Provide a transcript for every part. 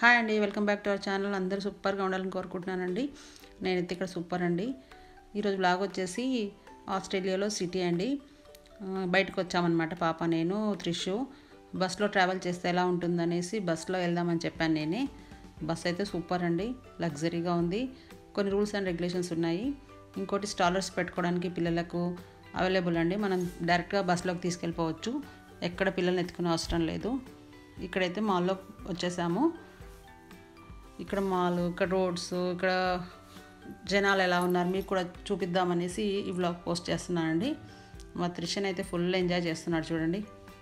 hi అండి welcome back to our channel అందరూ సూపర్గా ఉండాలని కోరుకుంటున్నానండి నేనైతే ఇక్కడ సూపర్ అండి ఈరోజు బ్లాగ్ వచ్చేసి ఆస్ట్రేలియాలో సిటీ అండి ఆ, బయటకు వచ్చామన్నమాట పాప నేను త్రిషు బస్లో ట్రావెల్ చేస్తే ఎలా ఉంటుందనేసి బస్లో వెళ్దామని చెప్పాను నేనే బస్ అయితే సూపర్ అండి లగ్జరీగా ఉంది కొన్ని రూల్స్ అండ్ రెగ్యులేషన్స్ ఉన్నాయి ఇంకోటి స్టాలర్స్ పెట్టుకోవడానికి పిల్లలకు అవైలబుల్ అండి మనం డైరెక్ట్గా బస్లోకి తీసుకెళ్ళిపోవచ్చు ఎక్కడ పిల్లల్ని ఎత్తుకునే అవసరం లేదు ఇక్కడైతే మాల్లో వచ్చేసాము ఇక్కడ మాల్ ఇక్కడ రోడ్స్ ఇక్కడ జనాలు ఎలా ఉన్నారు మీకు కూడా చూపిద్దామనేసి ఈ వ్లాగ్ పోస్ట్ చేస్తున్నానండి మా త్రిషన్ అయితే ఫుల్ ఎంజాయ్ చేస్తున్నాడు చూడండి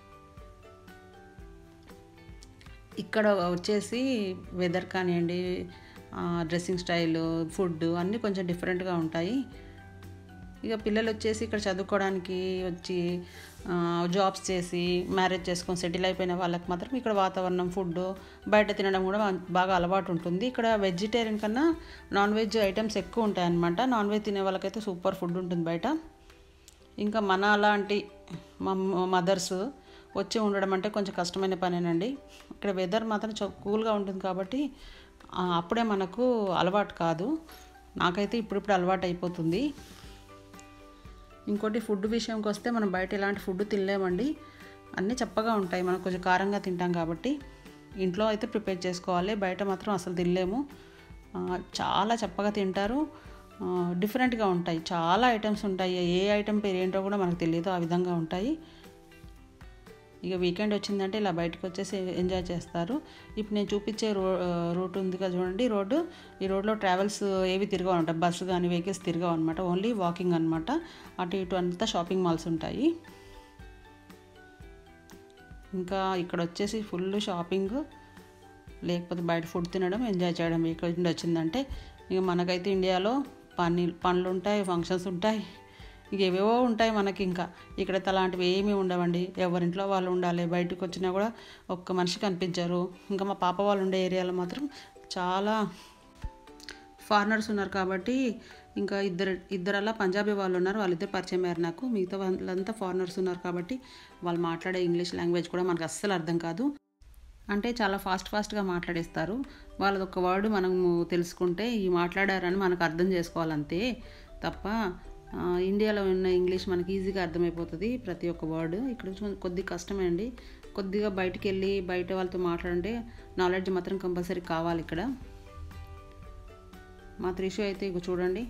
ఇక్కడ వచ్చేసి వెదర్ కానివ్వండి డ్రెస్సింగ్ స్టైల్ ఫుడ్ అన్నీ కొంచెం డిఫరెంట్గా ఉంటాయి ఇక పిల్లలు వచ్చేసి ఇక్కడ చదువుకోవడానికి వచ్చి ఆ, జాబ్స్ చేసి మ్యారేజ్ చేసుకొని సెటిల్ అయిపోయిన వాళ్ళకి మాత్రం ఇక్కడ వాతావరణం ఫుడ్ బయట తినడం కూడా బాగా అలవాటు ఉంటుంది ఇక్కడ వెజిటేరియన్ కన్నా నాన్ వెజ్ ఐటమ్స్ ఎక్కువ ఉంటాయన్నమాట నాన్ వెజ్ తినే వాళ్ళకైతే సూపర్ ఫుడ్ ఉంటుంది బయట ఇంకా మన అలాంటి మదర్స్ వచ్చి ఉండడం అంటే కొంచెం కష్టమైన పనేనండి ఇక్కడ వెదర్ మాత్రం చూ కూల్గా ఉంటుంది కాబట్టి ఆ, అప్పుడే మనకు అలవాటు కాదు నాకైతే ఇప్పుడిప్పుడు అలవాటు అయిపోతుంది ఇంకోటి ఫుడ్ విషయంకి వస్తే మనం బయట ఎలాంటి ఫుడ్ తినలేమండి అన్నీ చప్పగా ఉంటాయి మనం కొంచెం కారంగా తింటాం కాబట్టి ఇంట్లో అయితే ప్రిపేర్ చేసుకోవాలి బయట మాత్రం అసలు తినలేము ఆ, చాలా చప్పగా తింటారు ఆ, డిఫరెంట్గా ఉంటాయి చాలా ఐటమ్స్ ఉంటాయి ఏ ఐటమ్ పేరు ఏంటో కూడా మనకు తెలియదు ఆ విధంగా ఉంటాయి ఇక వీకెండ్ వచ్చిందంటే ఇలా బయటకు వచ్చేసి ఎంజాయ్ చేస్తారు ఇప్పుడు నేను చూపించే రో రూట్ ఉంది కదా చూడండి రోడ్డు ఈ రోడ్లో ట్రావెల్స్ ఏవి తిరగవు అనమాట బస్సు కానీ వెహికల్స్ తిరగవు అనమాట ఓన్లీ వాకింగ్ అనమాట అటు ఇటు అంతా షాపింగ్ మాల్స్ ఉంటాయి ఇంకా ఇక్కడ వచ్చేసి ఫుల్ షాపింగ్ లేకపోతే బయట ఫుడ్ తినడం ఎంజాయ్ చేయడం వీకెండ్ వచ్చిందంటే ఇక మనకైతే ఇండియాలో పని పనులు ఉంటాయి ఫంక్షన్స్ ఉంటాయి ఇక ఏవేవో ఉంటాయి మనకి ఇంకా ఇక్కడైతే అలాంటివి ఏమీ ఉండవండి ఎవరింట్లో వాళ్ళు ఉండాలి బయటకు వచ్చినా కూడా ఒక్క మనిషి కనిపించారు ఇంకా మా పాప వాళ్ళు ఉండే ఏరియాలో మాత్రం చాలా ఫారినర్స్ ఉన్నారు కాబట్టి ఇంకా ఇద్దరు ఇద్దరల్లా పంజాబీ వాళ్ళు ఉన్నారు వాళ్ళిద్దరు పరిచయం అయ్యారు నాకు మిగతా వాళ్ళంతా ఫారినర్స్ ఉన్నారు కాబట్టి వాళ్ళు మాట్లాడే ఇంగ్లీష్ లాంగ్వేజ్ కూడా మనకు అస్సలు అర్థం కాదు అంటే చాలా ఫాస్ట్ ఫాస్ట్గా మాట్లాడేస్తారు వాళ్ళది ఒక వర్డ్ మనము తెలుసుకుంటే ఈ మాట్లాడారని మనకు అర్థం చేసుకోవాలంతే తప్ప ఆ, ఇండియాలో ఉన్న ఇంగ్లీష్ మనకి ఈజీగా అర్థమైపోతుంది ప్రతి ఒక్క వర్డ్ ఇక్కడ చూ- కొద్ది కష్టమే అండి కొద్దిగా బయటికి వెళ్ళి బయట వాళ్ళతో మాట్లాడంటే నాలెడ్జ్ మాత్రం కంపల్సరీ కావాలి ఇక్కడ మా త్రిషు అయితే ఇక చూడండి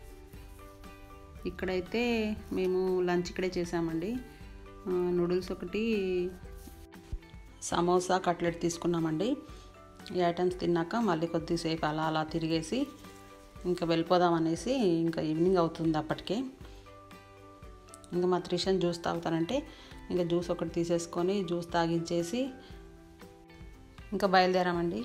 ఇక్కడైతే మేము లంచ్ ఇక్కడే చేసామండి నూడిల్స్ ఒకటి సమోసా కట్లెట్ తీసుకున్నామండి ఈ ఐటమ్స్ తిన్నాక మళ్ళీ కొద్దిసేపు అలా అలా తిరిగేసి ఇంకా వెళ్ళిపోదాం అనేసి ఇంకా ఈవినింగ్ అవుతుంది అప్పటికే ఇంకా మా త్రిషన్ జ్యూస్ తాగుతానంటే ఇంకా జ్యూస్ ఒకటి తీసేసుకొని జ్యూస్ తాగించేసి ఇంకా బయలుదేరామండి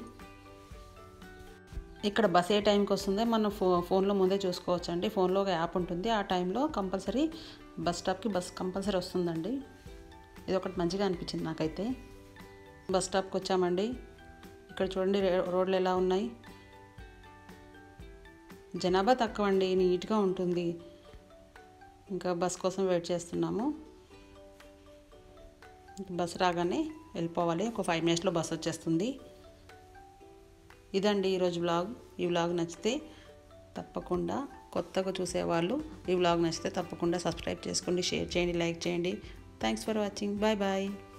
ఇక్కడ బస్ ఏ టైంకి వస్తుందో మనం ఫో ఫోన్లో ముందే చూసుకోవచ్చు అండి ఫోన్లో ఒక యాప్ ఉంటుంది ఆ టైంలో కంపల్సరీ బస్ స్టాప్కి బస్ కంపల్సరీ వస్తుందండి ఇది ఒకటి మంచిగా అనిపించింది నాకైతే బస్ స్టాప్కి వచ్చామండి ఇక్కడ చూడండి రే- రోడ్లు ఎలా ఉన్నాయి జనాభా తక్కువ అండి నీట్గా ఉంటుంది ఇంకా బస్ కోసం వెయిట్ చేస్తున్నాము బస్ రాగానే వెళ్ళిపోవాలి ఒక ఫైవ్ మినిట్స్లో బస్ వచ్చేస్తుంది ఇదండి ఈరోజు వ్లాగ్ ఈ వ్లాగ్ నచ్చితే తప్పకుండా కొత్తగా చూసేవాళ్ళు ఈ వ్లాగ్ నచ్చితే తప్పకుండా సబ్స్క్రైబ్ చేసుకోండి షేర్ చేయండి లైక్ చేయండి thanks for watching bye bye